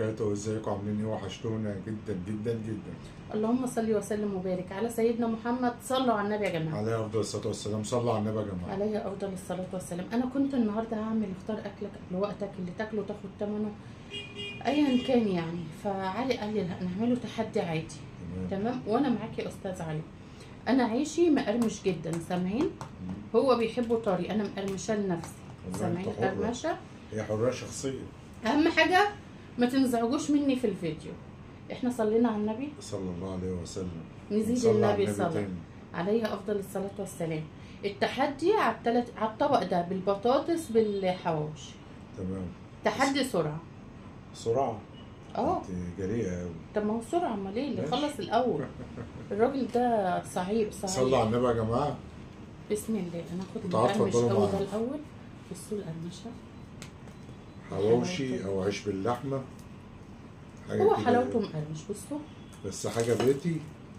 وبركاته ازيكم عاملين ايه وحشتونا جدا جدا جدا اللهم صل وسلم وبارك على سيدنا محمد صلوا على النبي يا جماعه عليه افضل الصلاه والسلام صلوا على النبي يا جماعه عليه افضل الصلاه والسلام انا كنت النهارده هعمل اختار اكلك قبل وقتك اللي تاكله تاخد ثمنه ايا كان يعني فعلي قال لي لا نعمله تحدي عادي تمام تمام وانا معاك يا استاذ علي انا عيشي مقرمش جدا سامعين هو بيحبه طري انا مقرمشه لنفسي والله سامعين انت حرة. قرمشه هي حريه شخصيه اهم حاجه ما تنزعجوش مني في الفيديو احنا صلينا على النبي صلى الله عليه وسلم نزيد نصلي على النبي صلى تاني. عليه افضل الصلاه والسلام التحدي على التلت على الطبق ده بالبطاطس بالحواوشي تمام تحدي سرعه سرعه اه انت جريئه قوي طب ما هو سرعه امال ايه اللي ماشي. خلص الاول الراجل ده صعيب صلوا صعيب على النبي يا جماعه بسم الله انا هاخد تعالوا المقرمش اتفضلوا قوي ده معانا. الاول بصوا القرمشه حواوشي او عيش باللحمه حاجه هو كده حلاوته مقرمش بصوا بس حاجه بيتي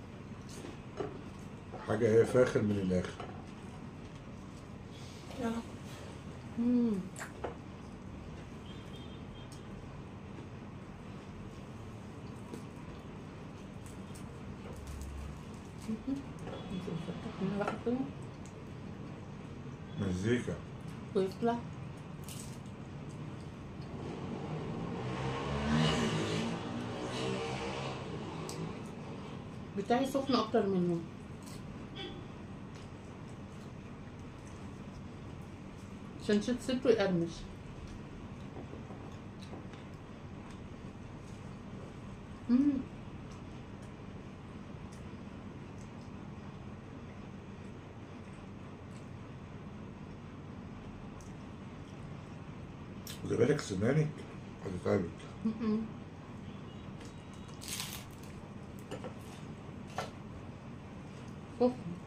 حاجه ايه فاخر من الاخر مم. مهم. نزل الفتح هنا بقى كده مزيكا ويطلع بتاعي سخن اكتر منه عشان شد صدره يقرمش مم. خدي بالك سنانك هتتعبك مم. سخن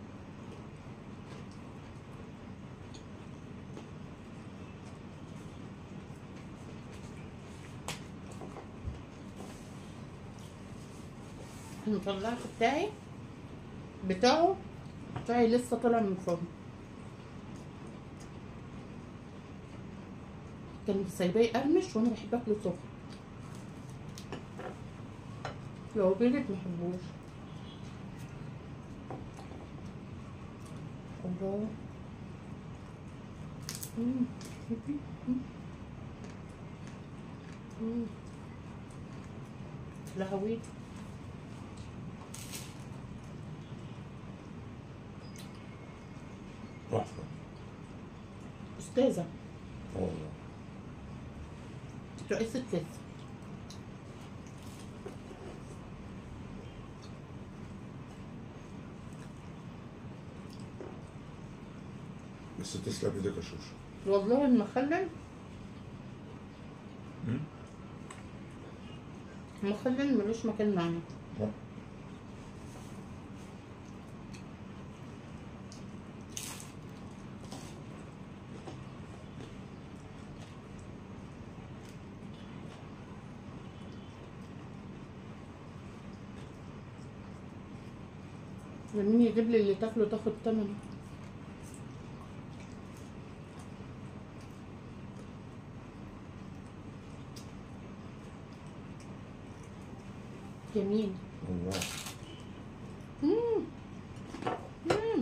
المطلعة بتاعي بتاعه بتاعي لسه طالع من الفرن كان سايباه يقرمش وانا بحب اكله سخن لو بيرد محبوش الله مم. مم. مم. لهوي تحفه استاذة اه والله رئيسة لسه بس تسلم ايدك يا شوشو والله المخلل مم. المخلل ملوش مكان معنا اه. ومين يجيب لي اللي تاكله تاخد تمنه جميل الله مم. مم.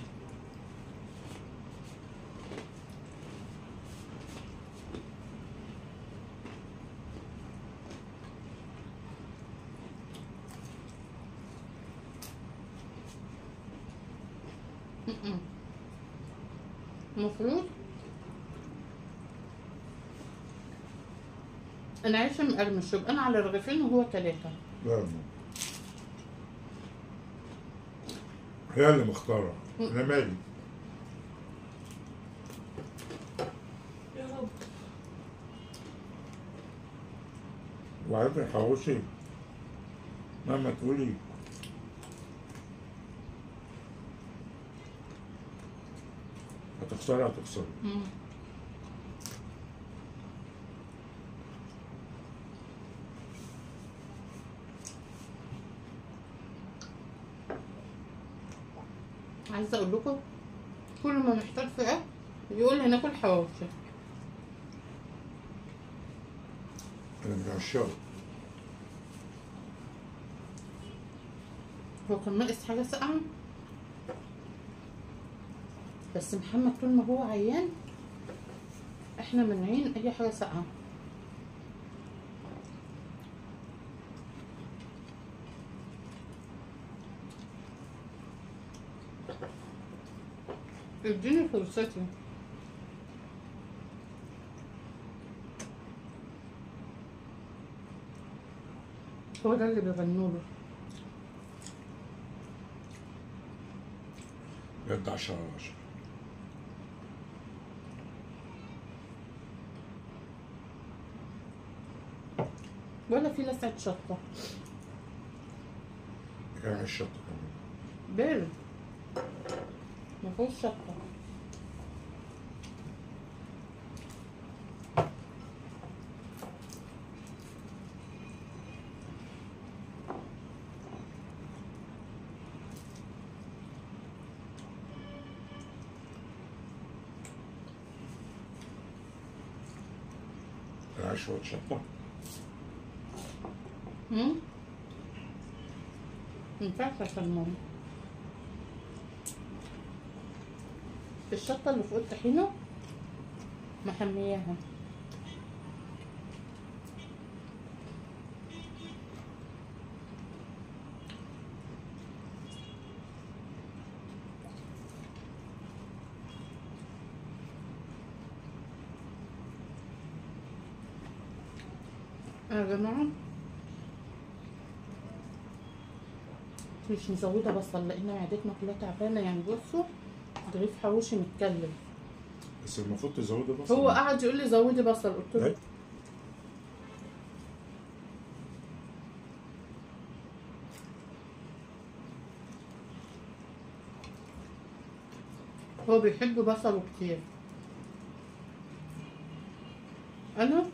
مم. المفروض انا عايشه مقرمش يبقى انا على رغيفين وهو ثلاثه لا يا ماما. هي اللي مختاره انا مالي يا رب وعارف الحواوشي مهما تقولي هتخسري هتخسري مم. عايزه اقول لكم كل ما محتاج في اكل يقول لي ناكل حواوشي انا من عشاق هو كان ناقص حاجة ساقعة بس محمد طول ما هو عيان احنا مانعين اي حاجة ساقعة اديني فرصتي هو ده اللي بيغنوا له بجد 10 على 10 ولا في لسعة شطة كان عايز شطه كمان بارد مفيهوش شطة كان عايز شويه شطه هم؟ مينفعش عشان ماما الشطة اللي فوق الطحينة محمياها يا جماعة مش مزودة بصل لأن معدتنا كلها تعبانة يعني بصوا رغيف حواوشي متكلف بس المفروض تزودي بس هو قعد يقول لي زودي بصل قلت له أي. هو بيحب بصله كتير انا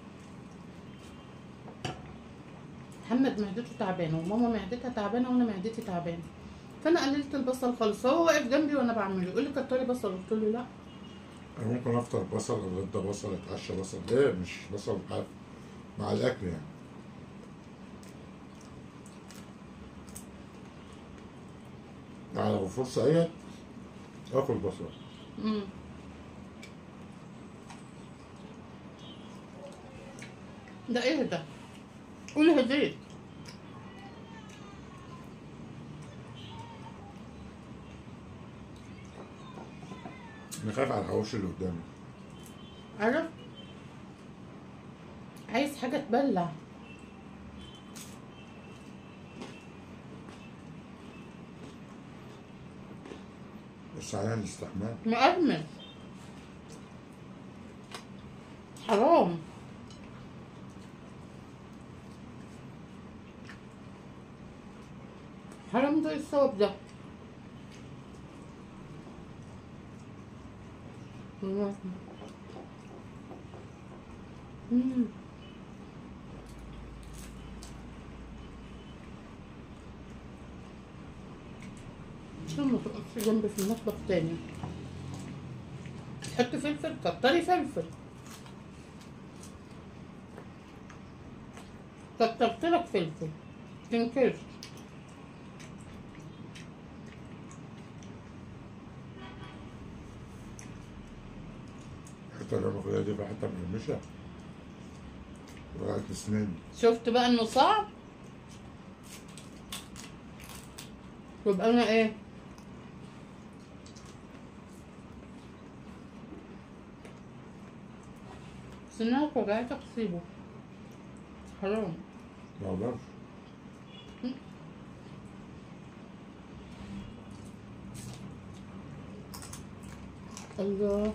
محمد معدته تعبانه وماما معدتها تعبانه وانا معدتي تعبانه فانا قللت البصل خالص هو واقف جنبي وانا بعمله يقول لي كتري بصل قلت له لا انا ممكن افطر بصل اتغدى بصل اتعشى بصل ليه مش بصل مع- مع الاكل يعني يعني لو فرصه ايه اكل بصل امم ده ايه ده قول هديت انا خايف على الحواوشي اللي قدامي عارف عايز حاجه تبلع بس عليها الاستحمام مؤمن حرام حرام ده إيه الثواب ده الله. مم. عشان ما تقفش جنبي في المطبخ تاني حط فلفل كتري فلفل كترت لك فلفل تنكرش حتى لو باخدها دي بقى حتى مقرمشه وقعت اسناني شفت بقى انه صعب يبقى انا ايه سنانك وجعتك سيبه حرام ما اقدرش الله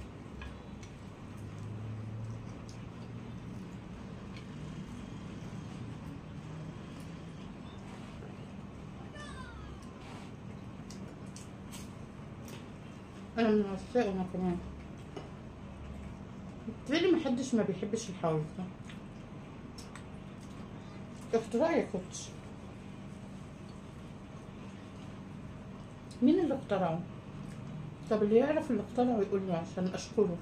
انا من عشاق انا كمان بتقولي محدش ما بيحبش الحواوشي اختراع يا كوتش مين اللي اخترعه طب اللي يعرف اللي اخترعه يقول لي عشان اشكره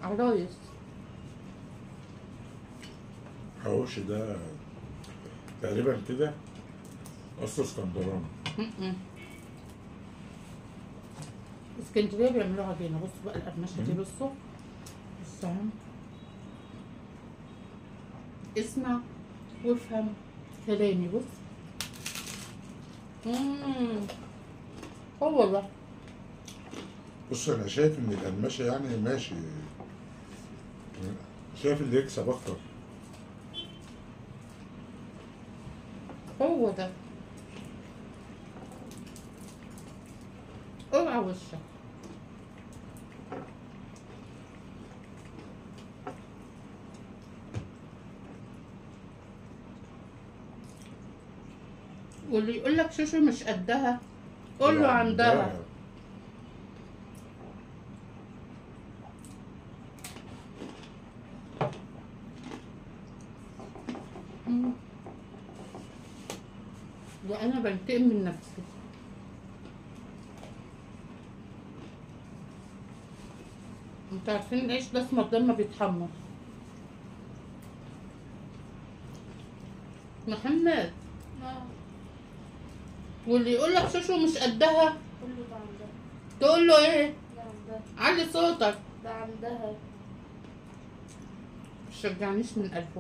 عرايس حواوشي ده تقريبا كده اصله اسكندراني م-م. اسكندريه بيعملوا عجينه بصوا بقى القرمشه دي مم. بصوا بصوا اهو. اسمع وافهم كلامي بص مم. هو ده بص انا شايف ان القرمشه يعني ماشي شايف اللي يكسب اكتر هو ده اوعى وشك واللي يقول لك شوشو مش قدها قول له عندها مم. ده انا بنتقم من نفسي انتوا عارفين العيش ده اسمه ده ما بيتحمر محمد واللي يقول لك شوشو مش قدها قول له ده عندها تقول له ايه ده عندها علي صوتك ده عندها مشجعنيش من قلبه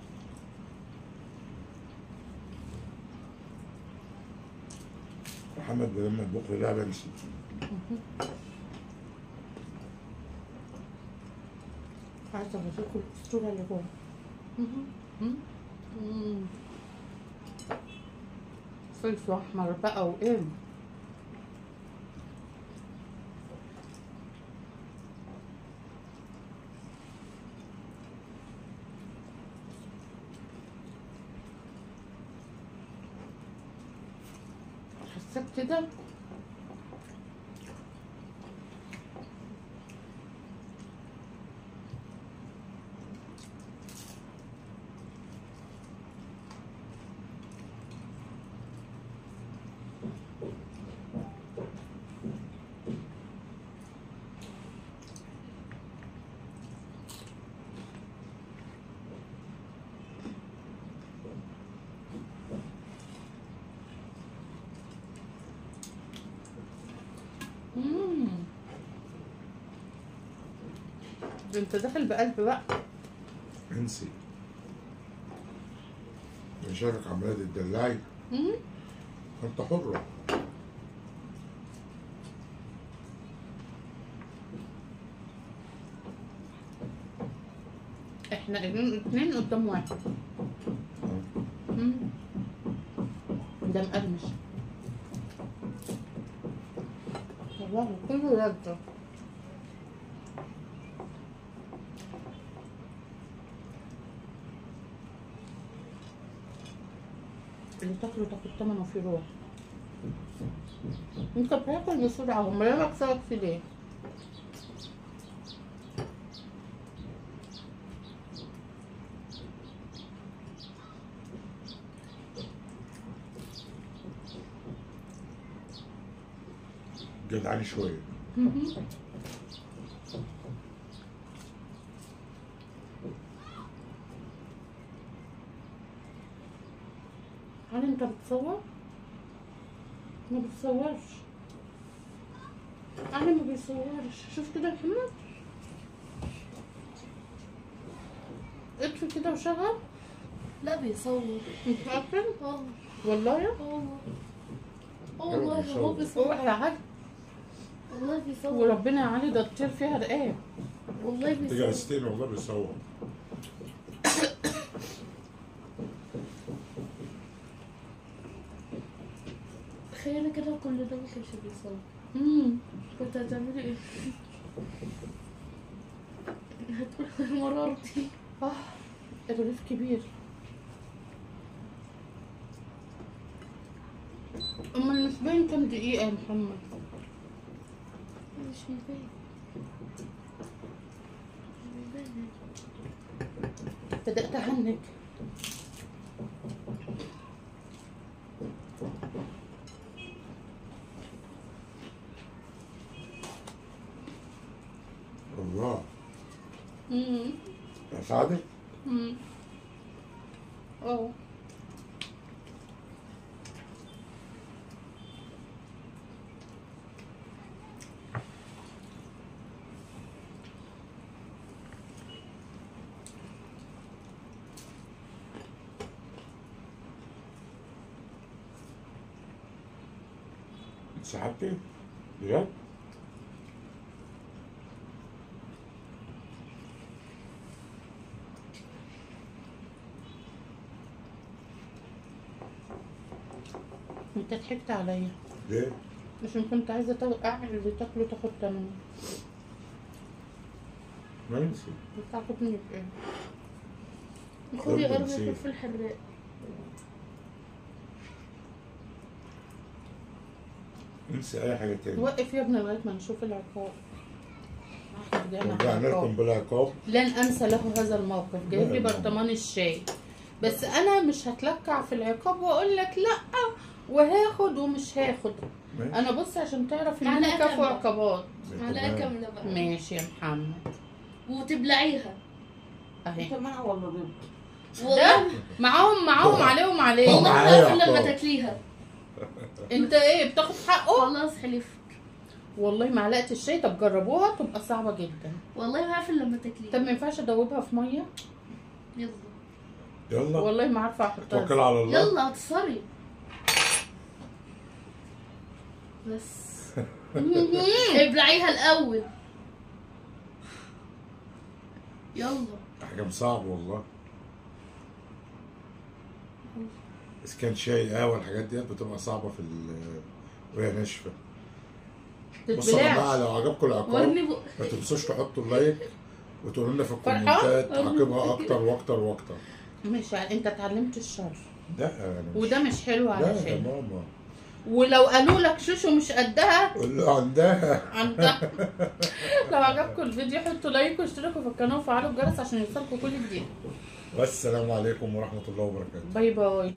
محمد لما يطبخ لي لعبه نسيت عايزه اوريكم الاسطوره اللي جوه مهم. مم. مم. فلفل احمر بقى وايه حسيت كده مم. ده انت داخل بقلب بقى انسي مشاكك عماله تدلعي مم. انت حره احنا اتنين قدام واحد مم. ده مقرمش والله كله رده اللي تاكله تاخد تمنه في روح انت بتاكل بسرعة امال انا بكسرك في ليه؟ جدعاني شويه مهم. هل انت بتصور؟ ما بتصورش انا ما بيصورش شوف كده يا محمد اطفي كده وشغل لا بيصور انت متأكد؟ اه والله اه أيوة والله بيصور. هو بيصور اوعى يا علي والله بيصور وربنا يا علي ده تطير فيها رقاب والله تيجي بيصور استين والله بيصور تخيلي كده كل ده ما كانش بيصور امم كنت هتعملي ايه؟ هتقولي مرارتي اه الرغيف كبير امال مش باين كام دقيقة يا محمد مش بيبان مش بيبان بدأت أهنج الله مم. اساعدك مم. اه انت سحبتي بجد انت ضحكت عليا ليه؟ عشان كنت عايزه تاخد اعمل اللي تاكله تاخد تمنه ما نسي بتعاقبني بايه خدي برضه قرن نسيت. فلفل حراق انسي اي حاجه تاني وقف يا ابني لغايه ما نشوف العقاب احنا رجعنا على رجعنا لكم العقاب. بالعقاب لن انسى له هذا الموقف جايب لي لا، لا. برطمان الشاي بس انا مش هتلكع في العقاب واقول لك لا وهاخد ومش هاخد ماشي انا بص عشان تعرف ان معلقة انا كفو كاملة. عقبات معلقه تمام. كامله بقى ماشي يا محمد وتبلعيها اهي مع ولا ضد؟ والله معاهم معاهم عليهم عليهم والله معايا ما أقفل لما عقاب. تاكليها انت ايه بتاخد حقه خلاص حلف والله معلقه الشاي طب جربوها تبقى صعبه جدا والله ما أقفل لما طب تاكليها ما ينفعش ادوبها في ميه يلا يلا والله ما عارفه توكل احطها على الله يلا هتصري بس ابلعيها الاول يلا حاجه صعب والله بس كان شاي قهوه الحاجات ديت بتبقى صعبه في ال- وهي ناشفه بصوا يا جماعه تتبلعش لو عجبكم العقاب ورني بق ما تنسوش تحطوا اللايك وتقولوا لنا في فرحان؟ الكومنتات عاقبها اكتر واكتر واكتر مش ع- انت اتعلمت الشر لا انا مش وده مش حلو لا يا علشان ماما ولو قالوا لك شوشو مش قدها قول له عندها عندها لو عجبكم الفيديو حطوا لايك واشتركوا في القناه وفعلوا الجرس عشان يوصلكم كل جديد والسلام عليكم ورحمه الله وبركاته باي باي